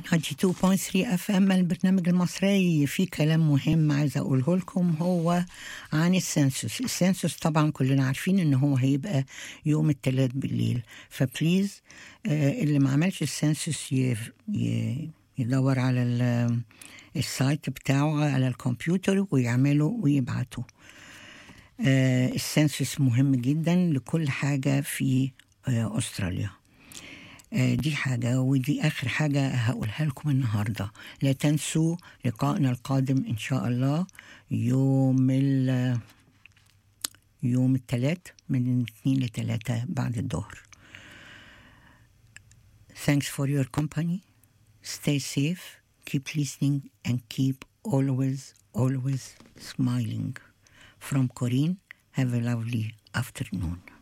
92.3 اف ام البرنامج المصري في كلام مهم عايزه اقوله لكم هو عن السنسوس السنسوس طبعا كلنا عارفين ان هو هيبقى يوم الثلاث بالليل فبليز آه اللي ما عملش السنسوس ي- ي- يدور على ال- السايت بتاعه على الكمبيوتر ويعمله ويبعته آه السنسوس مهم جدا لكل حاجه في آه استراليا آه، دي حاجة ودي آخر حاجة هقولها لكم النهاردة لا تنسوا لقائنا القادم إن شاء الله يوم ال يوم الثلاث من 2 ل 3 بعد الظهر Thanks for your company. Stay safe. Keep listening and keep always, always smiling. From Corinne, have a lovely afternoon.